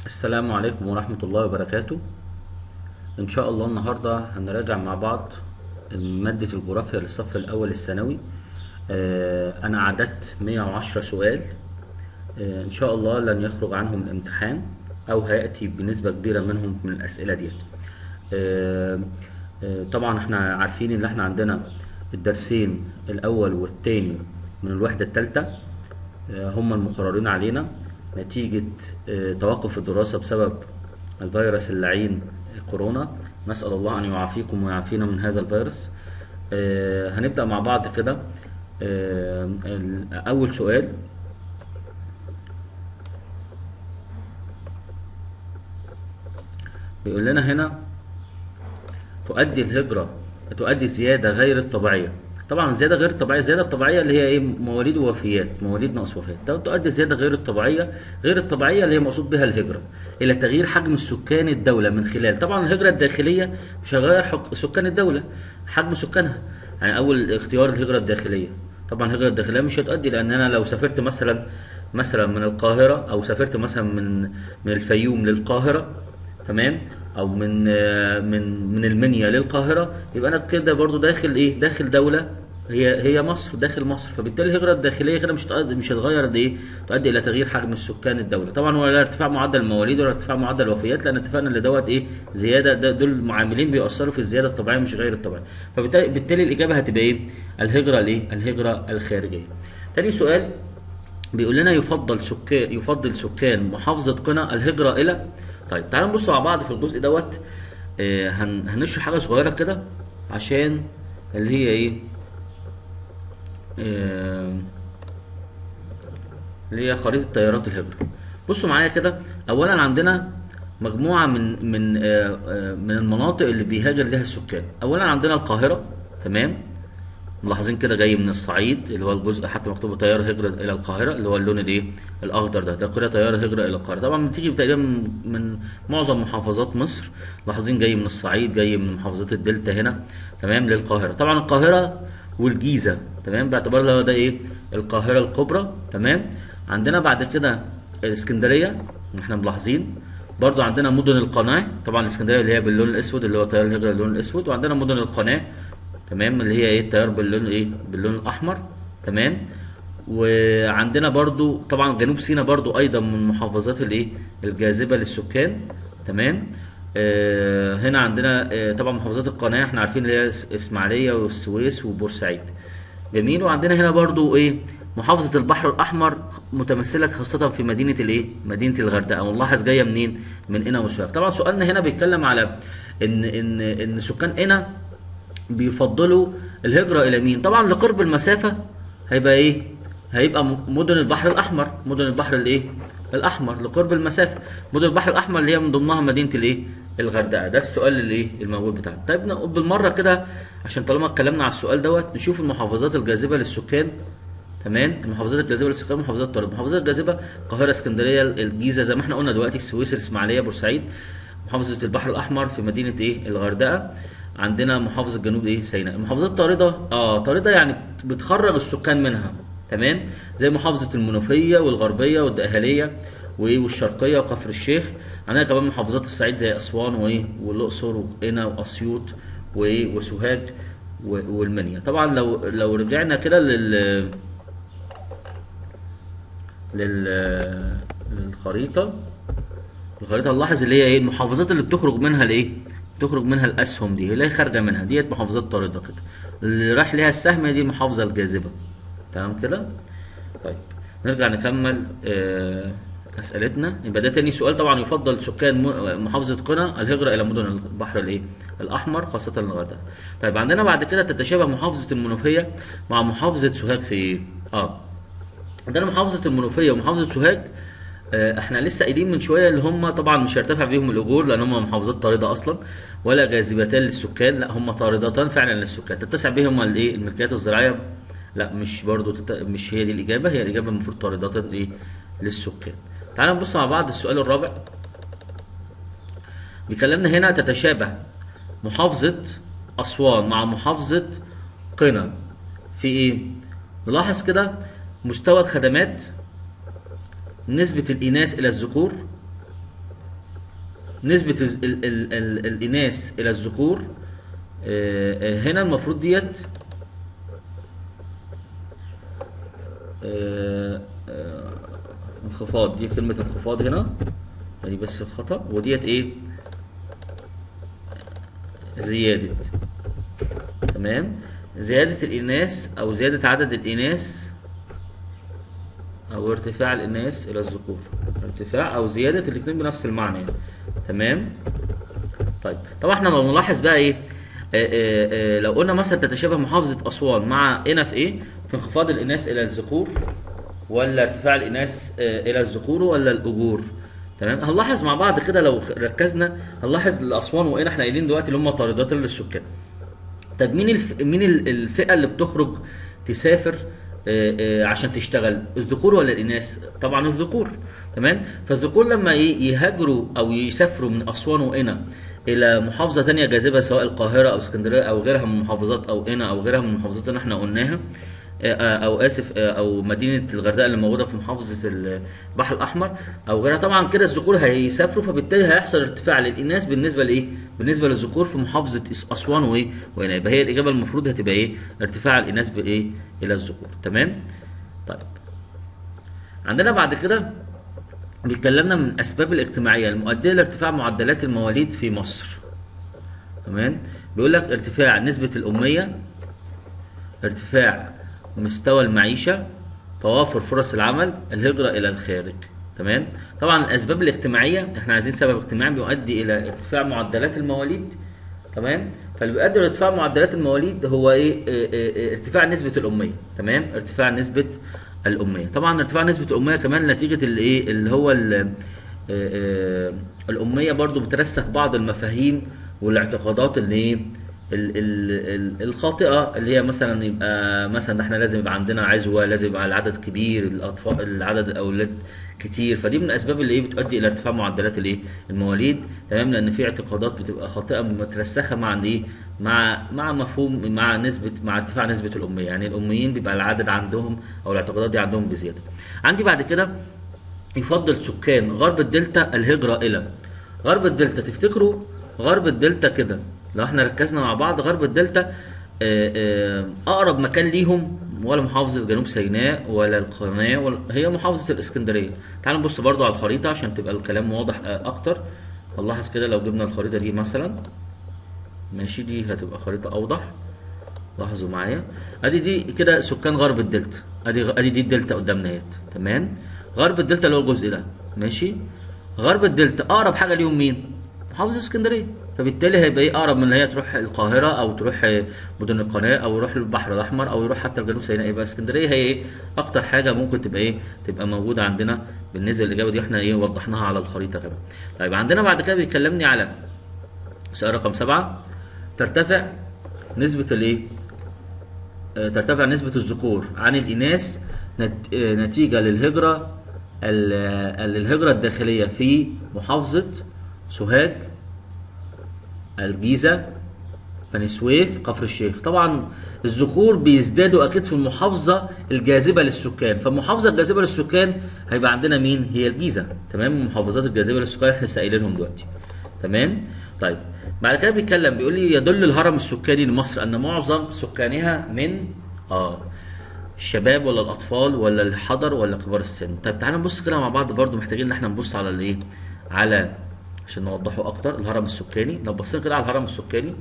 السلام عليكم ورحمة الله وبركاته إن شاء الله النهاردة هنراجع مع بعض مادة الجغرافيا للصف الأول الثانوي آه، أنا عددت 110 سؤال آه، إن شاء الله لن يخرج عنهم الامتحان أو هيأتي بنسبة كبيرة منهم من الأسئلة ديت آه، آه، طبعا احنا عارفين ان احنا عندنا الدرسين الأول والتاني من الوحدة التالتة آه، هم المقررين علينا نتيجة آه، توقف الدراسة بسبب الفيروس اللعين كورونا نسأل الله أن يعافيكم ويعافينا من هذا الفيروس آه، هنبدأ مع بعض كده آه، ال- أول سؤال بيقول لنا هنا تؤدي الهجرة تؤدي الزيادة غير الطبيعية طبعا الزيادة غير الطبيعية الزيادة الطبيعية اللي هي ايه مواليد ووفيات مواليد ناقص وفيات تو- تؤدي الزيادة غير الطبيعية غير الطبيعية اللي هي مقصود بها الهجرة إلى تغيير حجم السكان الدولة من خلال طبعا الهجرة الداخلية مش هيغير حك- سكان الدولة حجم سكانها يعني أول اختيار الهجرة الداخلية طبعا الهجرة الداخلية مش هتؤدي لأن أنا لو سافرت مثلا مثلا من القاهرة أو سافرت مثلا من من الفيوم للقاهرة تمام او من آه، من من المنيا للقاهره يبقى انا كده برضو داخل ايه داخل دوله هي هي مصر داخل مصر فبالتالي الهجره الداخليه كده مش هتؤدي مش هتغير قد ايه تؤدي الى تغيير حجم السكان الدوله طبعا ولا ارتفاع معدل المواليد ولا ارتفاع معدل الوفيات لان اتفقنا ان دوت ايه زياده ده دول معاملين بيأثروا في الزياده الطبيعيه مش غير الطبيعيه فبالتالي بالتالي الاجابه هتبقى ايه الهجره الايه الهجره الخارجيه تاني سؤال بيقول لنا يفضل سكان يفضل سكان محافظة قنا الهجرة إلى طيب تعالوا نبص مع بعض في الجزء دوت آه، هن- هنشرح حاجة صغيرة كده عشان اللي هي إيه آه، اللي هي خريطة تيارات الهجرة بصوا معايا كده أولا عندنا مجموعة من من آه، آه، من المناطق اللي بيهاجر لها السكان أولا عندنا القاهرة تمام ملاحظين كده جاي من الصعيد اللي هو الجزء حتى مكتوب تيار هجرة إلى القاهرة اللي هو اللون الإيه الأخضر ده ده كده تيار هجرة إلى القاهرة طبعا بتيجي تقريبا من من معظم محافظات مصر ملاحظين جاي من الصعيد جاي من محافظات الدلتا هنا تمام للقاهرة طبعا القاهرة والجيزة تمام باعتبار اللي هو ده إيه القاهرة الكبرى تمام عندنا بعد كده الإسكندرية احنا ملاحظين برضو عندنا مدن القناة طبعا الإسكندرية اللي هي باللون الأسود اللي هو تيار الهجرة باللون الأسود وعندنا مدن القناة تمام اللي هي ايه التيار باللون ايه باللون الاحمر تمام وعندنا برضو طبعا جنوب سيناء برضو ايضا من المحافظات الايه الجاذبه للسكان تمام آه هنا عندنا آه طبعا محافظات القناه احنا عارفين اللي هي إس- اسماعيليه والسويس وبورسعيد جميل وعندنا هنا برضو ايه محافظة البحر الأحمر متمثلة خاصة في مدينة الإيه؟ مدينة الغردقة ونلاحظ جاية منين؟ من قنا وسوهاج. طبعا سؤالنا هنا بيتكلم على إن إن إن سكان قنا بيفضلوا الهجرة إلى مين؟ طبعا لقرب المسافة هيبقى إيه؟ هيبقى م- مدن البحر الأحمر، مدن البحر الإيه؟ الأحمر لقرب المسافة، مدن البحر الأحمر اللي هي من ضمنها مدينة الإيه؟ الغردقة، ده السؤال اللي إيه؟ الموجود بتاعنا. طيب نقول بالمرة كده عشان طالما اتكلمنا على السؤال دوت نشوف المحافظات الجاذبة للسكان تمام المحافظات الجاذبه للسكان محافظات طارق المحافظات الجاذبه القاهره اسكندريه الجيزه زي ما احنا قلنا دلوقتي السويس الاسماعيليه بورسعيد محافظه البحر الاحمر في مدينه ايه الغردقه عندنا محافظه جنوب ايه سيناء المحافظات طارده اه طارده يعني بتخرج السكان منها تمام زي محافظه المنوفيه والغربيه والدقهليه وايه والشرقيه وكفر الشيخ عندنا كمان محافظات الصعيد زي اسوان وايه والاقصر وقنا واسيوط وايه وسوهاج و- والمنيا طبعا لو لو رجعنا كده لل لل للخريطة الخريطة نلاحظ اللي هي ايه المحافظات اللي بتخرج منها الايه بتخرج منها الاسهم دي اللي هي خارجة منها ديت محافظات طاردة كده اللي رايح ليها السهم دي المحافظة الجاذبة تمام كده طيب نرجع نكمل آه، اسئلتنا يبقى ده تاني سؤال طبعا يفضل سكان م- محافظة قنا الهجرة الى مدن البحر الايه الاحمر خاصة الغردقة طيب عندنا بعد كده تتشابه محافظة المنوفية مع محافظة سوهاج في ايه اه عندنا محافظة المنوفية ومحافظة سوهاج آه، احنا لسه قايلين من شويه اللي هم طبعا مش هيرتفع بيهم الاجور لان هم محافظات طارده اصلا ولا جاذبتان للسكان لا هم طاردتان فعلا للسكان تتسع بهم الايه الملكيات الزراعيه لا مش برضو تت... مش هي دي الاجابه هي الاجابه المفروض طاردتان ايه للسكان تعالوا نبص مع بعض السؤال الرابع بيكلمنا هنا تتشابه محافظة أسوان مع محافظة قنا في إيه؟ نلاحظ كده مستوى الخدمات نسبة الإناث إلى الذكور نسبة ال ال ال ال الإناث إلى الذكور آه، آه، هنا المفروض ديت آه، آه، انخفاض دي كلمة انخفاض هنا دي بس خطأ وديت ايه زيادة تمام زيادة الإناث أو زيادة عدد الإناث أو ارتفاع الإناث إلى الذكور ارتفاع أو زيادة الاتنين بنفس المعنى يعني. تمام طيب طبعا احنا لو نلاحظ بقى ايه آه، آه، آه، لو قلنا مثلا تتشابه محافظة أسوان مع هنا في ايه في انخفاض الإناث إلى الذكور ولا ارتفاع الإناث آه، إلى الذكور ولا الأجور تمام هنلاحظ مع بعض كده لو ركزنا هنلاحظ الأسوان وهنا احنا قايلين دلوقتي اللي هم طاردات للسكان طب مين الف... مين ال- الفئة اللي بتخرج تسافر آه، آه، عشان تشتغل الذكور ولا الإناث طبعا الذكور تمام فالذكور لما ي- يهاجروا أو يسافروا من أسوان وقنا إلى محافظة تانية جاذبة سواء القاهرة أو اسكندرية أو غيرها من محافظات أو قنا أو غيرها من المحافظات اللي احنا قلناها آه، آه، او اسف آه، او مدينه الغردقه اللي موجوده في محافظه البحر الاحمر او غيرها طبعا كده الذكور هيسافروا فبالتالي هيحصل ارتفاع للاناث بالنسبه لايه بالنسبه للذكور في محافظه إس- اسوان وايه وهنا يبقى هي الاجابه المفروض هتبقى ايه ارتفاع الاناث بايه الى الذكور تمام طيب عندنا بعد كده بيتكلمنا من الاسباب الاجتماعيه المؤديه لارتفاع معدلات المواليد في مصر تمام بيقول لك ارتفاع نسبه الاميه ارتفاع مستوى المعيشة توافر فرص العمل الهجرة إلى الخارج تمام طبعا الأسباب الاجتماعية احنا عايزين سبب اجتماعي بيؤدي إلى ارتفاع معدلات المواليد تمام فاللي بيؤدي لارتفاع معدلات المواليد هو ايه اه، اه، اه، ارتفاع نسبة الأمية تمام ارتفاع نسبة الأمية طبعا ارتفاع نسبة الأمية كمان نتيجة اللي ايه اللي هو ال- اه، اه، الأمية برضو بترسخ بعض المفاهيم والاعتقادات اللي ايه ال- ال- ال- الخاطئه اللي هي مثلا يبقى مثلا احنا لازم يبقى عندنا عزوه لازم يبقى العدد كبير الاطفال العدد الاولاد كتير فدي من الاسباب اللي ايه بتؤدي الى ارتفاع معدلات الايه المواليد تمام لان في اعتقادات بتبقى خاطئه مترسخه مع الايه مع مع مفهوم مع نسبه مع ارتفاع نسبه الاميه يعني الاميين بيبقى العدد عندهم او الاعتقادات دي عندهم بزياده عندي بعد كده يفضل سكان غرب الدلتا الهجرة إلى غرب الدلتا تفتكروا غرب الدلتا كده لو احنا ركزنا مع بعض غرب الدلتا آه، آه، أقرب مكان ليهم ولا محافظة جنوب سيناء ولا القناة ولا هي محافظة الإسكندرية تعالوا نبص برضو على الخريطة عشان تبقى الكلام واضح آه، أكتر نلاحظ كده لو جبنا الخريطة دي مثلا ماشي دي هتبقى خريطة أوضح لاحظوا معايا ادي دي كده سكان غرب الدلتا ادي ادي دي الدلتا قدامنا اهيت تمام غرب الدلتا اللي هو الجزء ده ماشي غرب الدلتا اقرب حاجه ليهم مين محافظه اسكندريه فبالتالي هيبقى ايه اقرب من ان هي تروح القاهره او تروح آه، مدن القناه او يروح البحر الاحمر او يروح حتى الجنوب سيناء يبقى اسكندريه هي ايه اكتر حاجه ممكن تبقى ايه تبقى موجوده عندنا بالنسبه للاجابه دي احنا ايه وضحناها على الخريطه كمان طيب عندنا بعد كده بيكلمني على سؤال رقم سبعة ترتفع نسبة الايه؟ آه، ترتفع نسبة الذكور عن الإناث نت- آه، نتيجة للهجرة ال- آه، للهجرة الداخلية في محافظة سوهاج الجيزة بني سويف كفر الشيخ طبعا الذكور بيزدادوا اكيد في المحافظه الجاذبه للسكان فالمحافظه الجاذبه للسكان هيبقى عندنا مين هي الجيزه تمام المحافظات الجاذبه للسكان احنا لسه قايلينهم دلوقتي تمام طيب بعد كده بيتكلم بيقول لي يدل الهرم السكاني لمصر ان معظم سكانها من اه الشباب ولا الاطفال ولا الحضر ولا كبار السن طيب تعالى نبص كده مع بعض برضو محتاجين ان احنا نبص على الايه على عشان نوضحه اكتر الهرم السكاني لو بصينا كده على الهرم السكاني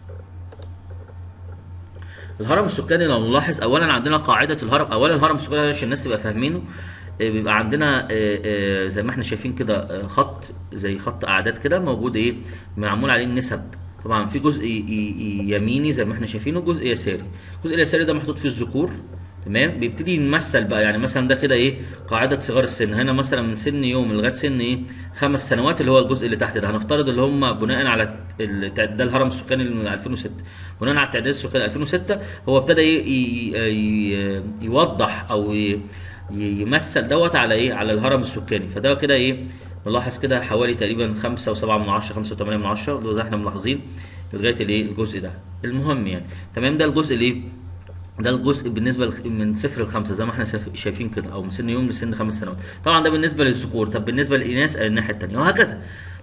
الهرم السكاني لو نلاحظ اولا عندنا قاعده الهرم اولا الهرم السكاني عشان الناس تبقى فاهمينه آه، بيبقى عندنا آه، آه، زي ما احنا شايفين كده آه، خط زي خط اعداد كده موجود ايه معمول عليه النسب طبعا في جزء ي- ي- يميني زي ما احنا شايفينه وجزء يساري الجزء اليساري ده محطوط فيه الذكور تمام بيبتدي يمثل بقى يعني مثلا ده كده ايه قاعده صغار السن هنا مثلا من سن يوم لغايه سن ايه خمس سنوات اللي هو الجزء اللي تحت ده هنفترض اللي هم بناء على الت- ده الهرم السكاني من 2006 بناء على التعداد السكاني 2006 هو ابتدى ي- ي- ي- يوضح او ي- يمثل دوت على ايه على الهرم السكاني فده كده ايه نلاحظ كده حوالي تقريبا 5 و7 من 10 5 و8 من 10 ده زي احنا ملاحظين لغايه الايه الجزء ده المهم يعني تمام ده الجزء الايه ده الجزء بالنسبه لخ- من صفر لخمسه زي ما احنا شايف- شايفين كده او من سن يوم لسن خمس سنوات طبعا ده بالنسبه للذكور طب بالنسبه للاناث الناحيه الثانيه وهكذا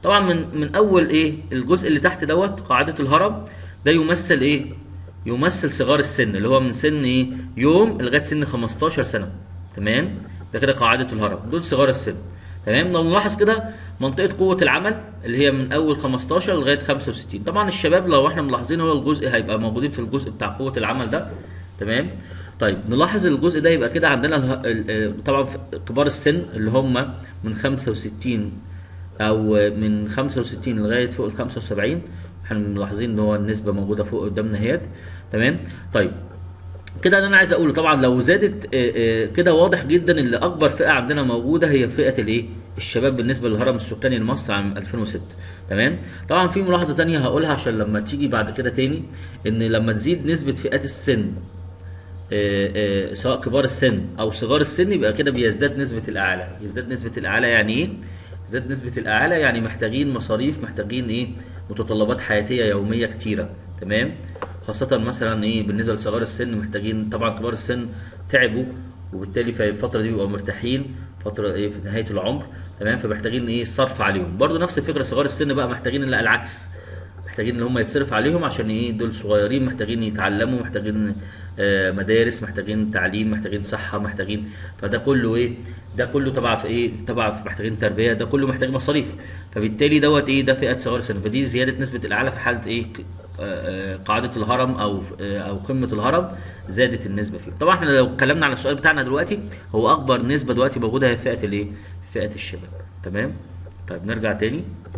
طبعا من من اول ايه الجزء اللي تحت دوت قاعده الهرم ده يمثل ايه يمثل صغار السن اللي هو من سن ايه يوم لغايه سن 15 سنه تمام ده كده قاعده الهرم دول صغار السن تمام لو نلاحظ كده منطقه قوه العمل اللي هي من اول 15 لغايه 65 طبعا الشباب لو احنا ملاحظين هو الجزء هيبقى موجودين في الجزء بتاع قوه العمل ده تمام طيب نلاحظ الجزء ده يبقى كده عندنا اله- ال- ال- طبعا في كبار السن اللي هم من 65 او من 65 لغايه فوق ال 75 احنا ملاحظين ان هو النسبه موجوده فوق قدامنا اهيت تمام طيب كده اللي انا عايز اقوله طبعا لو زادت آه، آه، كده واضح جدا ان اكبر فئه عندنا موجوده هي فئه الايه الشباب بالنسبه للهرم السكاني لمصر عام 2006 تمام طبعا في ملاحظه تانية هقولها عشان لما تيجي بعد كده تاني ان لما تزيد نسبه فئات السن آه، آه، سواء كبار السن او صغار السن يبقى كده بيزداد نسبه الاعاله يزداد نسبه الاعاله يعني ايه يزداد نسبه الاعاله يعني محتاجين مصاريف محتاجين ايه متطلبات حياتيه يوميه كتيره تمام خاصه مثلا ايه بالنسبه لصغار السن محتاجين طبعا كبار السن تعبوا وبالتالي في الفتره دي بيبقوا مرتاحين فتره ايه في نهايه العمر تمام فمحتاجين ايه الصرف عليهم برضو نفس الفكره صغار السن بقى محتاجين لا العكس محتاجين ان هم يتصرف عليهم عشان ايه دول صغيرين محتاجين يتعلموا محتاجين آه، مدارس محتاجين تعليم محتاجين صحة محتاجين فده كله ايه ده كله تبع في ايه تبع في محتاجين تربية ده كله محتاج مصاريف فبالتالي دوت ايه ده فئة صغار السن فدي زيادة نسبة الأعلى في حالة ايه ك- آه، آه، قاعدة الهرم أو آه، أو قمة الهرم زادت النسبة فيه طبعا احنا لو اتكلمنا على السؤال بتاعنا دلوقتي هو أكبر نسبة دلوقتي موجودة هي فئة الايه فئة الشباب تمام طيب نرجع تاني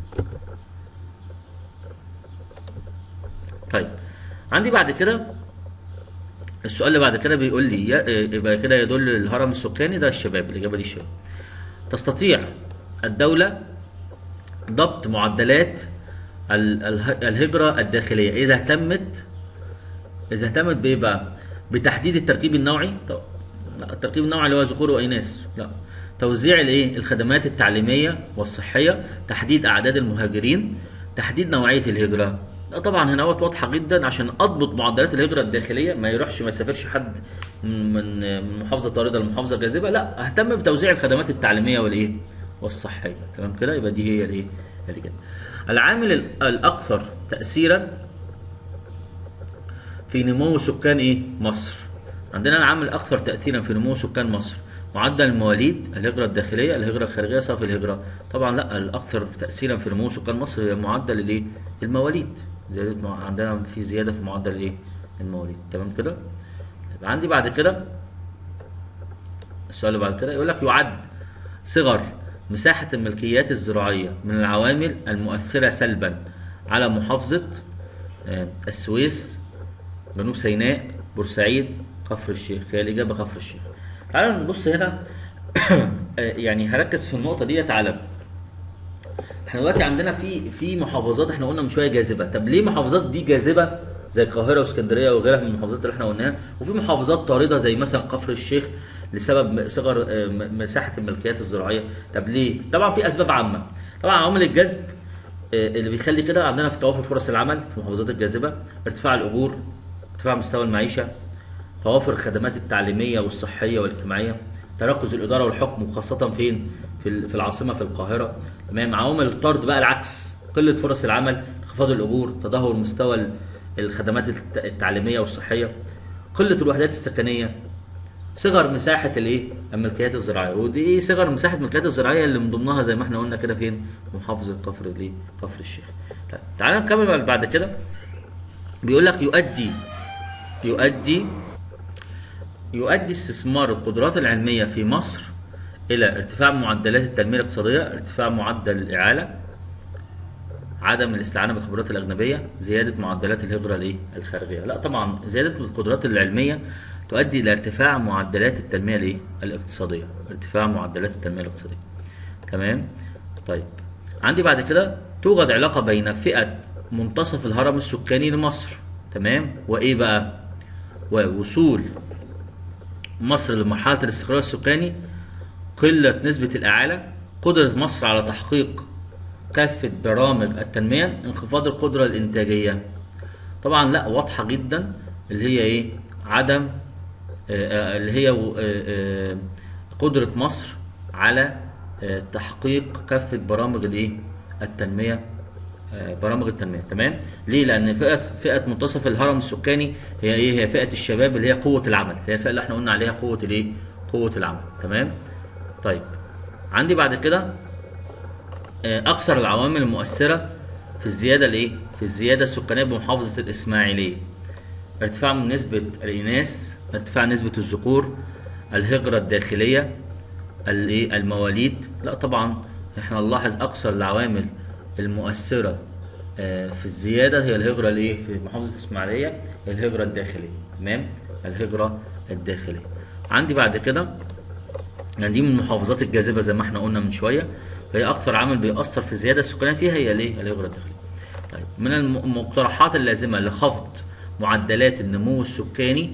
طيب عندي بعد كده السؤال اللي بعد كده بيقول لي ي- يبقى كده يدل الهرم السكاني ده الشباب الإجابة دي الشباب تستطيع الدولة ضبط معدلات ال- اله- الهجرة الداخلية إذا اهتمت إذا اهتمت بإيه بقى؟ بتحديد التركيب النوعي طب لا التركيب النوعي اللي هو ذكور وإناث لا توزيع الايه الخدمات التعليمية والصحية تحديد أعداد المهاجرين تحديد نوعية الهجرة لا طبعا هنا وقت واضحة جدا عشان أضبط معدلات الهجرة الداخلية ما يروحش ما يسافرش حد من من من محافظة طاردة لمحافظة جاذبة لا أهتم بتوزيع الخدمات التعليمية والإيه والصحية تمام كده يبقى دي هي الإيه الإجابة العامل ال- الأكثر تأثيرا في نمو سكان ايه مصر عندنا العامل الاكثر تاثيرا في نمو سكان مصر معدل المواليد الهجره الداخليه الهجره الخارجيه صافي الهجره طبعا لا الاكثر تاثيرا في نمو سكان مصر هي معدل الايه المواليد زياده مع- عندنا في زياده في معدل الايه المواليد تمام كده يبقى عندي بعد كده السؤال اللي بعد كده يقول لك يعد صغر مساحة الملكيات الزراعية من العوامل المؤثرة سلبا على محافظة آه، السويس جنوب سيناء بورسعيد كفر الشيخ هي الإجابة كفر الشيخ تعالوا نبص هنا آه، يعني هركز في النقطة ديت على احنا دلوقتي عندنا في في محافظات احنا قلنا من شويه جاذبه طب ليه محافظات دي جاذبه زي القاهره واسكندريه وغيرها من المحافظات اللي احنا قلناها وفي محافظات طارده زي مثلا كفر الشيخ لسبب صغر آه، م- مساحه الملكيات الزراعيه طب ليه طبعا في اسباب عامه طبعا عوامل الجذب آه، اللي بيخلي كده عندنا في توافر فرص العمل في المحافظات الجاذبه ارتفاع الاجور ارتفاع مستوى المعيشه توافر الخدمات التعليميه والصحيه والاجتماعيه تركز الاداره والحكم وخاصه فين في ال- في العاصمه في القاهره تمام عوامل الطرد بقى العكس قله فرص العمل انخفاض الاجور تدهور مستوى ال- الخدمات الت- التعليميه والصحيه قله الوحدات السكنيه صغر مساحه الايه الملكيات الزراعيه ودي ايه صغر مساحه الملكيات الزراعيه اللي من ضمنها زي ما احنا قلنا كده فين في محافظه كفر الايه كفر الشيخ طيب تعالى نكمل بعد كده بيقول لك يؤدي يؤدي يؤدي استثمار القدرات العلمية في مصر إلى ارتفاع معدلات التنمية الاقتصادية، ارتفاع معدل الإعالة، عدم الاستعانة بالخبرات الأجنبية، زيادة معدلات الهجرة الإيه؟ الخارجية. لا طبعا زيادة القدرات العلمية تؤدي إلى ارتفاع معدلات التنمية الإيه؟ الاقتصادية، ارتفاع معدلات التنمية الاقتصادية. تمام؟ طيب عندي بعد كده توجد علاقة بين فئة منتصف الهرم السكاني لمصر، تمام؟ وإيه بقى؟ ووصول مصر لمرحلة الاستقرار السكاني قلة نسبة الإعالة قدرة مصر على تحقيق كافة برامج التنمية انخفاض القدرة الإنتاجية طبعا لا واضحة جدا اللي هي إيه عدم آه، آه، اللي هي آه، آه، قدرة مصر على آه، تحقيق كافة برامج الإيه التنميه آه، برامج التنميه تمام ليه لان فئه فئه منتصف الهرم السكاني هي ايه هي فئه الشباب اللي هي قوه العمل هي الفئه اللي احنا قلنا عليها قوه الايه قوه العمل تمام طيب عندي بعد كده آه، اكثر العوامل المؤثره في الزياده الايه في الزياده السكانيه بمحافظه الاسماعيليه ارتفاع من نسبه الاناث ارتفاع نسبه الذكور الهجره الداخليه الايه المواليد لا طبعا احنا نلاحظ اكثر العوامل المؤثره آه، في الزياده هي الهجره الايه في محافظه الاسماعيليه الهجره الداخليه تمام الهجره الداخليه عندي بعد كده يعني دي من المحافظات الجاذبه زي ما احنا قلنا من شويه فهي اكثر عامل بيأثر في الزياده السكانيه فيها هي الايه الهجره الداخليه طيب من الم- المقترحات اللازمه لخفض معدلات النمو السكاني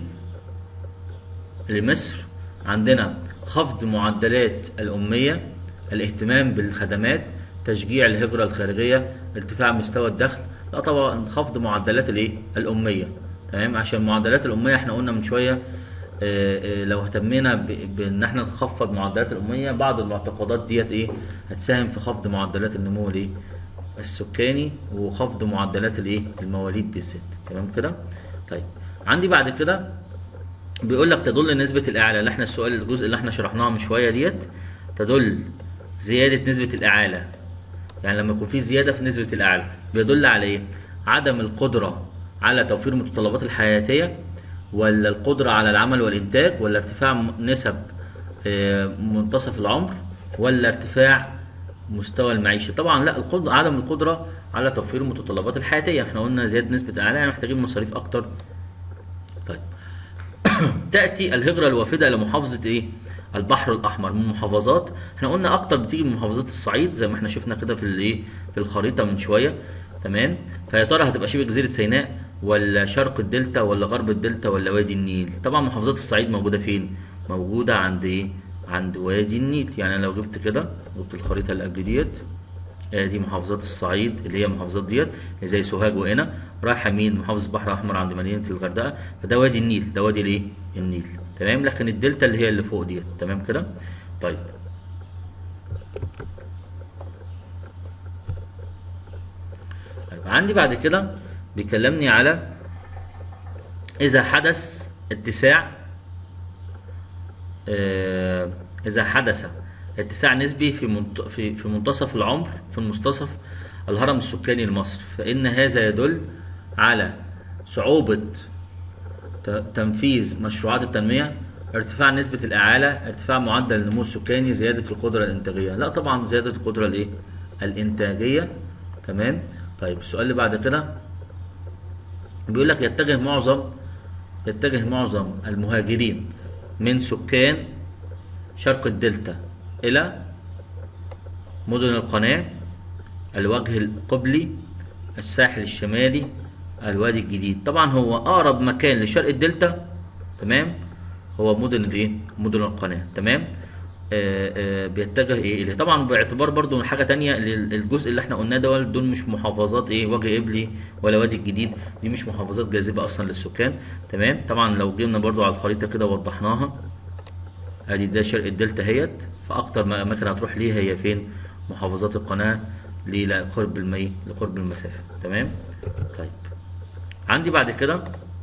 لمصر عندنا خفض معدلات الأمية الاهتمام بالخدمات تشجيع الهجرة الخارجية ارتفاع مستوى الدخل لا طبعا خفض معدلات الايه الأمية تمام عشان معدلات الأمية احنا قلنا من شوية آه، آه، لو اهتمينا ب- بان احنا نخفض معدلات الأمية بعض المعتقدات ديت ايه هتساهم في خفض معدلات النمو الايه السكاني وخفض معدلات الايه المواليد بالذات تمام كده طيب عندي بعد كده بيقول لك تدل نسبة الإعالة اللي احنا السؤال الجزء اللي احنا شرحناه من شوية ديت تدل زيادة نسبة الإعالة يعني لما يكون في زيادة في نسبة الإعالة بيدل على إيه؟ عدم القدرة على توفير المتطلبات الحياتية ولا القدرة على العمل والإنتاج ولا ارتفاع م- نسب آه، منتصف العمر ولا ارتفاع مستوى المعيشة طبعا لا القدرة عدم القدرة على توفير المتطلبات الحياتية احنا قلنا زيادة نسبة الإعالة يعني محتاجين مصاريف أكتر طيب تأتي الهجرة الوافدة إلى محافظة إيه؟ البحر الأحمر من محافظات احنا قلنا أكتر بتيجي من محافظات الصعيد زي ما احنا شفنا كده في الإيه؟ في الخريطة من شوية تمام فيا ترى هتبقى شبه جزيرة سيناء ولا شرق الدلتا ولا غرب الدلتا ولا وادي النيل طبعا محافظات الصعيد موجودة فين؟ موجودة عند إيه؟ عند وادي النيل يعني أنا لو جبت كده جبت الخريطة اللي قبل ديت آه، دي محافظات الصعيد اللي هي المحافظات ديت زي سوهاج وقنا رايحه مين محافظه البحر الاحمر عند مدينه الغردقه فده وادي النيل ده وادي الايه النيل تمام لكن الدلتا اللي هي اللي فوق ديت تمام كده طيب طيب، عندي بعد كده بيكلمني على اذا حدث اتساع آه، إذا حدث اتساع نسبي في منت- في في منتصف العمر في منتصف الهرم السكاني لمصر فإن هذا يدل على صعوبة ت- تنفيذ مشروعات التنمية ارتفاع نسبة الإعالة ارتفاع معدل النمو السكاني زيادة القدرة الإنتاجية لا طبعا زيادة القدرة الإيه الإنتاجية تمام طيب السؤال اللي بعد كده بيقول لك يتجه معظم يتجه معظم المهاجرين من سكان شرق الدلتا إلى مدن القناة الوجه القبلي الساحل الشمالي الوادي الجديد طبعا هو أقرب مكان لشرق الدلتا تمام هو مدن الايه مدن القناة تمام آه آه بيتجه ايه اليه طبعا باعتبار برضو من حاجه تانية ال- الجزء اللي احنا قلناه دول دول مش محافظات ايه وجه قبلي ولا وادي الجديد دي مش محافظات جاذبه اصلا للسكان تمام طبعا لو جبنا برضو على الخريطه كده وضحناها ادي ده شرق الدلتا اهيت فاكتر ما اماكن هتروح ليها هي فين محافظات القناه ليه لقرب المي لقرب المسافه تمام طيب عندي بعد كده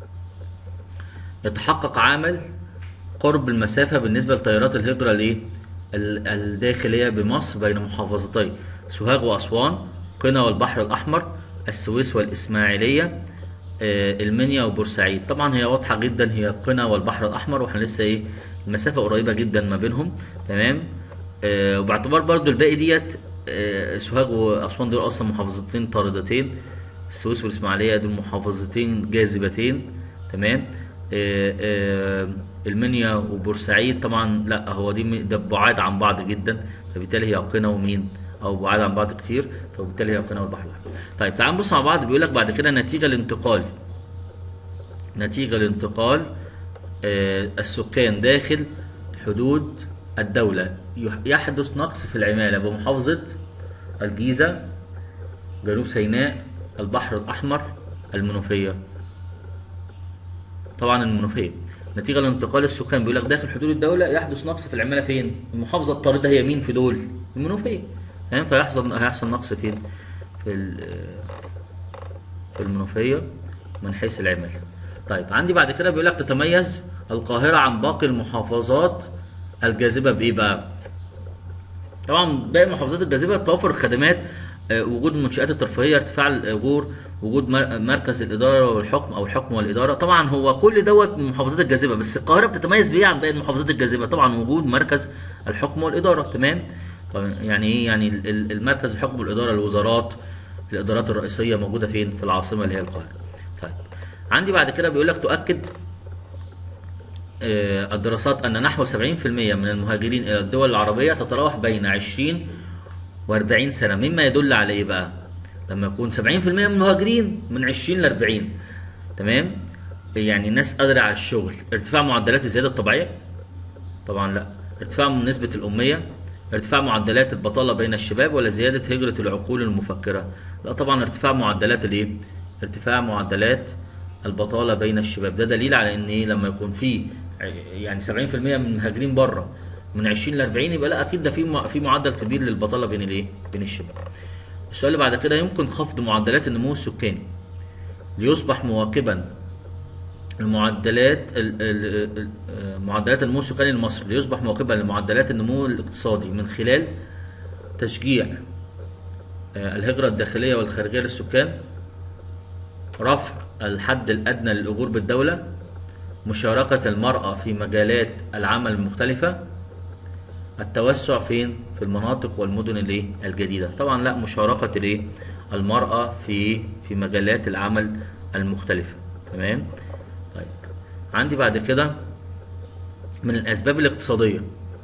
يتحقق عامل قرب المسافة بالنسبة لطيارات الهجرة الايه ال- الداخلية بمصر بين محافظتي سوهاج وأسوان قنا والبحر الأحمر السويس والإسماعيلية آه، المنيا وبورسعيد طبعا هي واضحة جدا هي قنا والبحر الأحمر واحنا لسه ايه المسافة قريبة جدا ما بينهم تمام آه، وباعتبار برضو الباقي ديت آه، سوهاج وأسوان دول أصلا محافظتين طاردتين السويس والإسماعيلية دول محافظتين جاذبتين تمام آه، آه، المنيا وبورسعيد طبعا لا هو دي م- ده بعاد عن بعض جدا فبالتالي هي قنا ومين او بعاد عن بعض كتير فبالتالي هي قنا والبحر الاحمر طيب تعال نبص مع بعض بيقول لك بعد كده نتيجه لانتقال نتيجه لانتقال آه، السكان داخل حدود الدوله يح- يحدث نقص في العماله بمحافظه الجيزه جنوب سيناء البحر الاحمر المنوفيه طبعا المنوفيه نتيجه لانتقال السكان بيقول لك داخل حدود الدوله يحدث نقص في العماله فين المحافظه الطارده هي مين في دول المنوفيه تمام فيحصل هيحصل نقص فين في ال- في المنوفيه من حيث العمل طيب عندي بعد كده بيقول لك تتميز القاهره عن باقي المحافظات الجاذبه بايه بقى طبعا باقي المحافظات الجاذبه توفر الخدمات آه، وجود المنشآت الترفيهيه ارتفاع الاجور وجود مر- مركز الاداره والحكم او الحكم والاداره طبعا هو كل دوت من المحافظات الجاذبه بس القاهره بتتميز بايه عن باقي المحافظات الجاذبه طبعا وجود مركز الحكم والاداره تمام طبعا يعني ايه يعني ال- ال- المركز الحكم والاداره الوزارات الادارات الرئيسيه موجوده فين في العاصمه اللي هي القاهره طيب عندي بعد كده بيقول لك تؤكد آه، الدراسات أن نحو 70% من المهاجرين إلى الدول العربية تتراوح بين 20 و40 سنة مما يدل على إيه بقى؟ لما يكون 70% من المهاجرين من 20 ل 40 تمام؟ يعني الناس قادرة على الشغل ارتفاع معدلات الزيادة الطبيعية طبعا لا ارتفاع من نسبة الأمية ارتفاع معدلات البطالة بين الشباب ولا زيادة هجرة العقول المفكرة لا طبعا ارتفاع معدلات الايه ارتفاع معدلات البطالة بين الشباب ده دليل على ان ايه لما يكون في يعني 70% من المهاجرين بره من 20 ل 40 يبقى لا اكيد ده في م- في معدل كبير للبطالة بين الايه بين الشباب السؤال اللي بعد كده يمكن خفض معدلات النمو السكاني ليصبح مواكبا المعدلات ال- ال- ال- آه، معدلات النمو السكاني لمصر ليصبح مواكبا لمعدلات النمو الاقتصادي من خلال تشجيع آه، الهجرة الداخلية والخارجية للسكان رفع الحد الأدنى للأجور بالدولة مشاركة المرأة في مجالات العمل المختلفة التوسع فين في المناطق والمدن الايه الجديدة طبعا لا مشاركة الايه المرأة في في مجالات العمل المختلفة تمام طيب عندي بعد كده من الأسباب الاقتصادية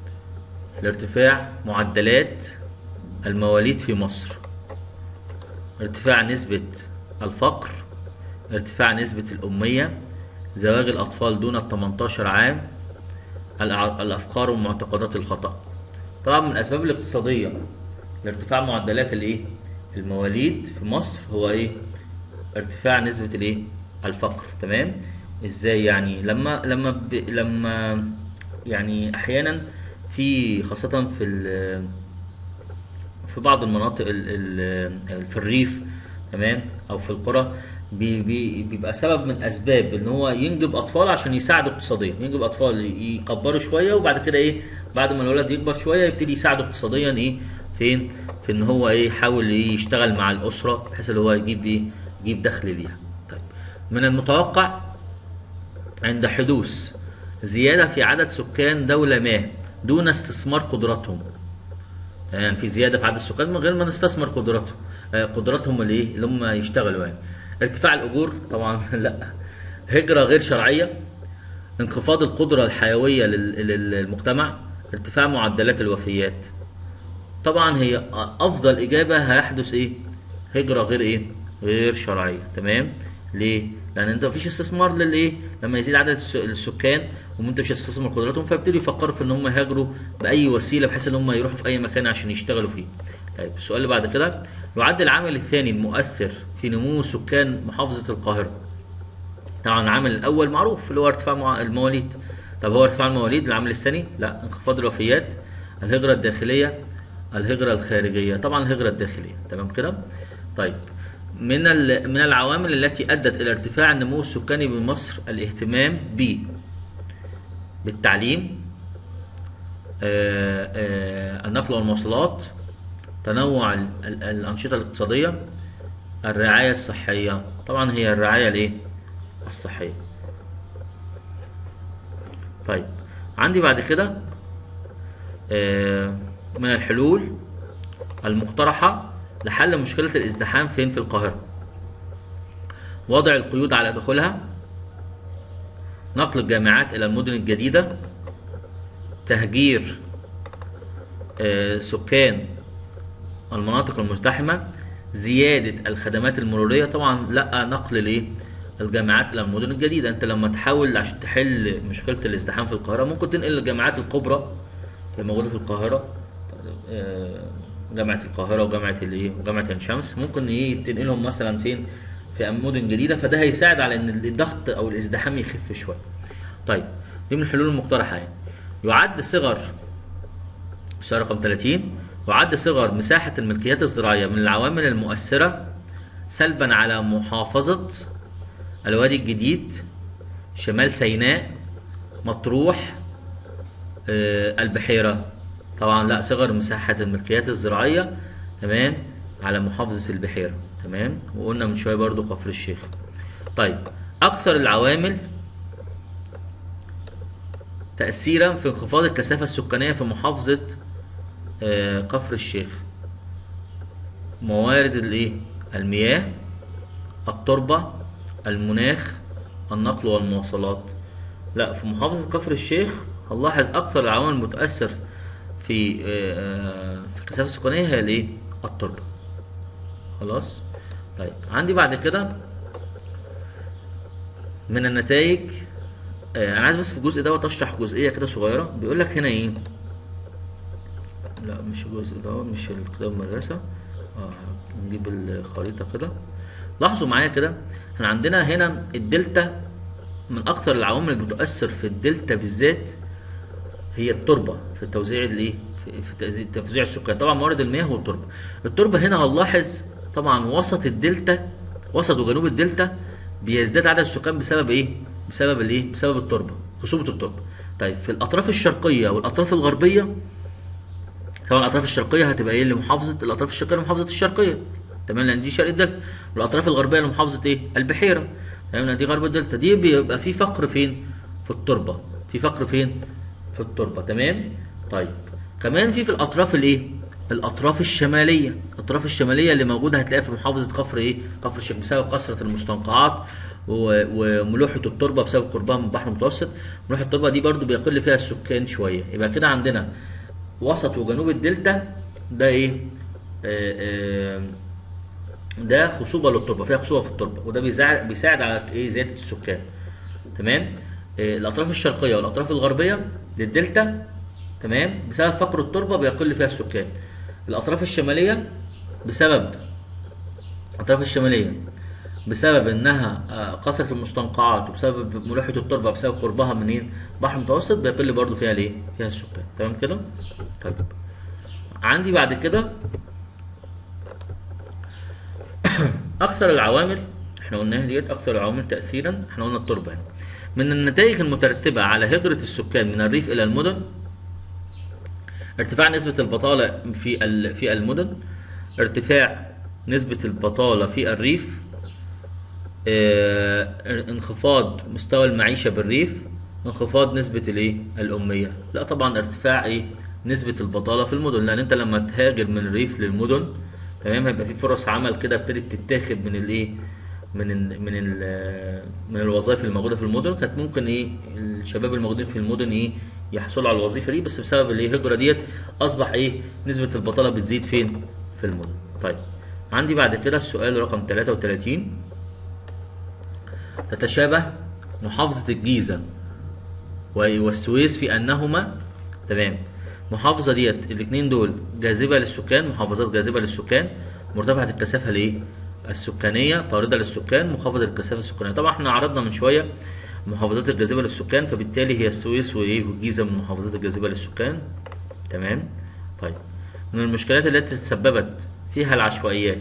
لارتفاع معدلات المواليد في مصر ارتفاع نسبة الفقر ارتفاع نسبة الأمية زواج الأطفال دون ال 18 عام الأع- الأفكار ومعتقدات الخطأ طبعا من الأسباب الاقتصادية لارتفاع معدلات الإيه المواليد في مصر هو إيه ارتفاع نسبة الإيه الفقر تمام إزاي يعني لما لما ب... لما يعني أحيانا في خاصة في ال... في بعض المناطق ال- ال- في الريف تمام او في القرى بي- بي- بيبقى سبب من اسباب ان هو ينجب اطفال عشان يساعدوا اقتصاديا ينجب اطفال يكبروا شويه وبعد كده ايه بعد ما الولد يكبر شويه يبتدي يساعده اقتصاديا ايه فين في ان هو ايه يحاول إيه يشتغل مع الاسره بحيث ان هو يجيب ايه يجيب دخل ليها طيب من المتوقع عند حدوث زياده في عدد سكان دوله ما دون استثمار قدراتهم يعني في زياده في عدد السكان من غير ما نستثمر قدراتهم آه، قدراتهم اللي ايه اللي هم يشتغلوا يعني ارتفاع الاجور طبعا لا هجره غير شرعيه انخفاض القدره الحيويه لل- لل- للمجتمع ارتفاع معدلات الوفيات طبعا هي افضل اجابه هيحدث ايه هجره غير ايه غير شرعيه تمام ليه لان انت مفيش استثمار للايه لما يزيد عدد الس- السكان وانت مش هتستثمر قدراتهم فيبتدوا يفكروا في ان هم يهاجروا باي وسيله بحيث ان هم يروحوا في اي مكان عشان يشتغلوا فيه طيب السؤال اللي بعد كده يعد العامل الثاني المؤثر في نمو سكان محافظه القاهره طبعا العامل الاول معروف اللي هو ارتفاع مع- المواليد طب هو ارتفاع المواليد العامل الثاني لا انخفاض الوفيات الهجره الداخليه الهجره الخارجيه طبعا الهجره الداخليه تمام كده طيب من ال- من العوامل التي ادت الى ارتفاع النمو السكاني بمصر الاهتمام ب بالتعليم آه، آه، النقل والمواصلات تنوع ال- ال- الانشطه الاقتصاديه الرعايه الصحيه طبعا هي الرعايه الايه الصحيه طيب عندي بعد كده آه، من الحلول المقترحة لحل مشكلة الازدحام فين في القاهرة وضع القيود على دخولها نقل الجامعات إلى المدن الجديدة تهجير آه، سكان المناطق المزدحمة زيادة الخدمات المرورية طبعا لا نقل الايه الجامعات إلى المدن الجديدة أنت لما تحاول عشان تحل مشكلة الازدحام في القاهرة ممكن تنقل الجامعات الكبرى اللي موجودة في القاهرة آه، جامعة القاهرة وجامعة الايه وجامعة عين شمس ممكن ايه تنقلهم مثلا فين في مدن جديدة فده هيساعد على ان الضغط او الازدحام يخف شوية طيب دي من الحلول المقترحة يعني يعد صغر السؤال رقم 30 وعد صغر مساحة الملكيات الزراعية من العوامل المؤثرة سلبا على محافظة الوادي الجديد شمال سيناء مطروح آه، البحيرة طبعا لا صغر مساحة الملكيات الزراعية تمام على محافظة البحيرة تمام وقلنا من شوية برضو كفر الشيخ طيب أكثر العوامل تأثيرا في انخفاض الكثافة السكانية في محافظة آه، كفر الشيخ موارد الايه المياه التربة المناخ النقل والمواصلات لا في محافظة كفر الشيخ هنلاحظ أكثر العوامل المتأثر في آه، في الكثافة السكانية هي الايه التربة خلاص طيب عندي بعد كده من النتائج آه، انا عايز بس في الجزء دوت اشرح جزئيه كده صغيره بيقول لك هنا ايه لا مش الجزء دوت مش الكتاب المدرسه اه نجيب الخريطه كده لاحظوا معايا كده احنا عندنا هنا الدلتا من اكثر العوامل اللي بتؤثر في الدلتا بالذات هي التربه في توزيع الايه في في تز- توزيع السكان طبعا موارد المياه والتربه التربه هنا هنلاحظ طبعا وسط الدلتا وسط وجنوب الدلتا بيزداد عدد السكان بسبب ايه بسبب الايه بسبب التربه خصوبه التربه طيب في الاطراف الشرقيه والاطراف الغربيه طبعا الاطراف الشرقيه هتبقى ايه لمحافظه الاطراف الشرقيه لمحافظه الشرقيه تمام لان دي شرق الدلتا والاطراف الغربيه لمحافظه ايه البحيره تمام لان دي غرب الدلتا دي بيبقى في فقر فين في التربه في فقر فين في التربه تمام طيب كمان في في الاطراف الايه الاطراف الشماليه الاطراف الشماليه اللي موجوده هتلاقيها في محافظه كفر ايه كفر الشيخ بسبب كثره المستنقعات و- وملوحه التربه بسبب قربها من البحر المتوسط ملوحه التربه دي برضو بيقل فيها السكان شويه يبقى كده عندنا وسط وجنوب الدلتا ده ايه آه، آه، ده خصوبه للتربه فيها خصوبه في التربه وده بيساعد بيساعد على ايه زياده السكان تمام آه، الاطراف الشرقيه والاطراف الغربيه للدلتا تمام بسبب فقر التربه بيقل فيها السكان الاطراف الشماليه بسبب الاطراف الشماليه بسبب انها آه، كثره المستنقعات وبسبب ملوحه التربه بسبب قربها من ايه البحر المتوسط بيقل برضو فيها الايه فيها السكان تمام كده طيب عندي بعد كده اكثر العوامل احنا قلناها ديت اكثر العوامل تاثيرا احنا قلنا التربه يعني. من النتائج المترتبه على هجره السكان من الريف الى المدن ارتفاع نسبه البطاله في ال- في المدن ارتفاع نسبه البطاله في الريف آه، انخفاض مستوى المعيشه بالريف انخفاض نسبه الايه الاميه لا طبعا ارتفاع ايه نسبه البطاله في المدن لان انت لما تهاجر من الريف للمدن تمام هيبقى في فرص عمل كده ابتدت تتاخد من الايه من ال من ال من الوظائف الموجوده في المدن كانت ممكن ايه الشباب الموجودين في المدن ايه يحصلوا على الوظيفه دي بس بسبب الايه الهجره ديت اصبح ايه نسبه البطاله بتزيد فين في المدن طيب عندي بعد كده السؤال رقم 33 تتشابه محافظة الجيزة و- والسويس في أنهما تمام محافظة ديت الاتنين دول جاذبة للسكان محافظات جاذبة للسكان مرتفعة الكثافة الايه السكانية طاردة للسكان مخفضة الكثافة السكانية طبعا احنا عرضنا من شوية المحافظات الجاذبة للسكان فبالتالي هي السويس وايه والجيزة من المحافظات الجاذبة للسكان تمام طيب من المشكلات التي تسببت فيها العشوائيات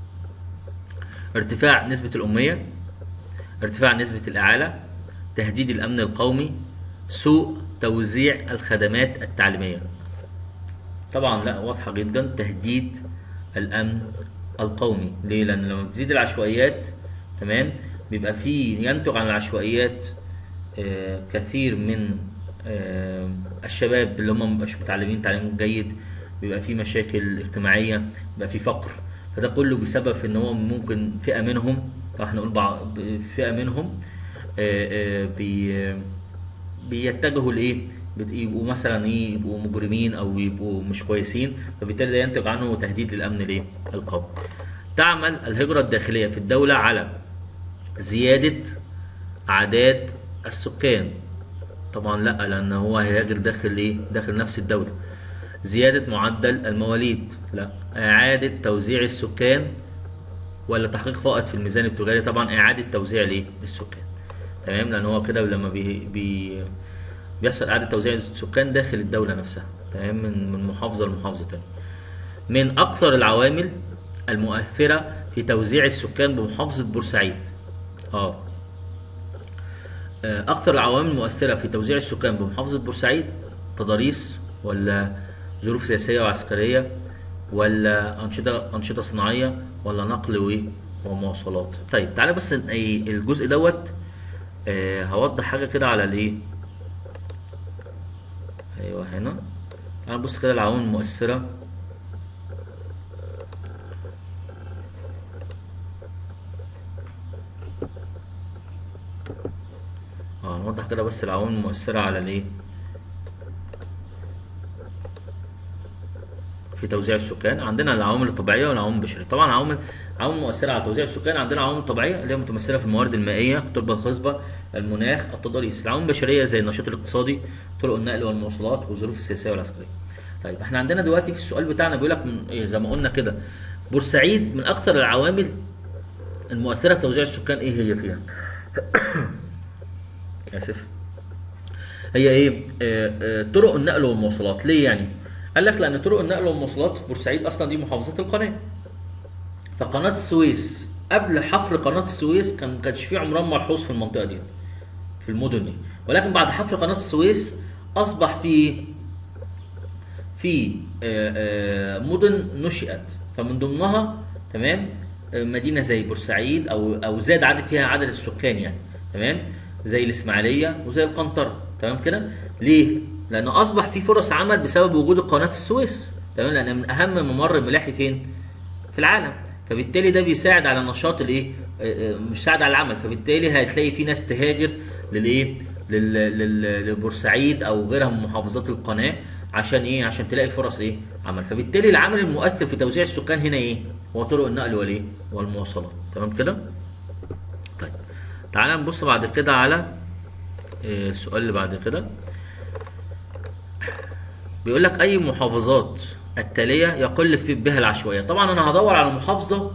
ارتفاع نسبة الأمية ارتفاع نسبة الإعالة تهديد الأمن القومي سوء توزيع الخدمات التعليمية طبعا لا واضحة جدا تهديد الأمن القومي ليه؟ لأن لما بتزيد العشوائيات تمام بيبقى فيه ينتج عن العشوائيات آه، كثير من آه، الشباب اللي هم مش متعلمين تعليم جيد بيبقى فيه مشاكل اجتماعية بيبقى فيه فقر فده كله بسبب ان هو ممكن فئة منهم فاحنا نقول بعض فئة منهم آه، آه، بي بيتجهوا لايه بت- يبقوا مثلا ايه يبقوا مجرمين او يبقوا مش كويسين فبالتالي ده ينتج عنه تهديد للامن الايه القومي تعمل الهجرة الداخلية في الدولة على زيادة أعداد السكان طبعا لا لأن هو هيهاجر داخل إيه؟ داخل نفس الدولة زيادة معدل المواليد لا إعادة توزيع السكان ولا تحقيق فائض في الميزان التجاري طبعا إعادة توزيع الإيه؟ السكان تمام لأن هو كده لما بي بي بيحصل إعادة توزيع السكان داخل الدولة نفسها تمام من من محافظة لمحافظة تانية من اكثر العوامل المؤثره في توزيع السكان بمحافظه بورسعيد اه آه، اكثر العوامل المؤثره في توزيع السكان بمحافظه بورسعيد تضاريس ولا ظروف سياسيه وعسكريه ولا انشطه انشطه صناعيه ولا نقل و- ومواصلات طيب تعالى بس ن- إيه الجزء دوت آه، هوضح حاجه كده على الايه ايوه هنا تعالى نبص كده العوامل المؤثره اه نوضح كده بس العوامل المؤثرة على الايه في توزيع السكان عندنا العوامل الطبيعية والعوامل البشرية طبعا عوامل عوامل مؤثرة على توزيع السكان عندنا عوامل طبيعية اللي هي متمثلة في الموارد المائية التربة الخصبة المناخ التضاريس العوامل البشرية زي النشاط الاقتصادي طرق النقل والمواصلات والظروف السياسية والعسكرية طيب احنا عندنا دلوقتي في السؤال بتاعنا بيقول لك من- إيه زي ما قلنا كده بورسعيد من اكثر العوامل المؤثرة في توزيع السكان ايه هي فيها اسف هي ايه آه، آه، طرق النقل والمواصلات ليه يعني قال لك لان طرق النقل والمواصلات في بورسعيد اصلا دي محافظات القناه فقناه السويس قبل حفر قناه السويس كان ما كانش في عمران ملحوظ في المنطقه دي في المدن دي ولكن بعد حفر قناه السويس اصبح في في آه، آه، مدن نشئت فمن ضمنها تمام آه، مدينه زي بورسعيد او او زاد عدد فيها عدد السكان يعني تمام زي الاسماعيليه وزي القنطره تمام كده ليه لان اصبح في فرص عمل بسبب وجود قناه السويس تمام لان من اهم ممر الملاحي فين في العالم فبالتالي ده بيساعد على نشاط الايه آه، آه، مش ساعد على العمل فبالتالي هتلاقي في ناس تهاجر للايه لل- لل- لبورسعيد او غيرها من محافظات القناه عشان ايه عشان تلاقي فرص ايه عمل فبالتالي العامل المؤثر في توزيع السكان هنا ايه هو طرق النقل والايه والمواصلات تمام كده طيب تعالى نبص بعد كده على آه، السؤال اللي بعد كده بيقول لك اي محافظات التاليه يقل في بها العشوائيه طبعا انا هدور على محافظه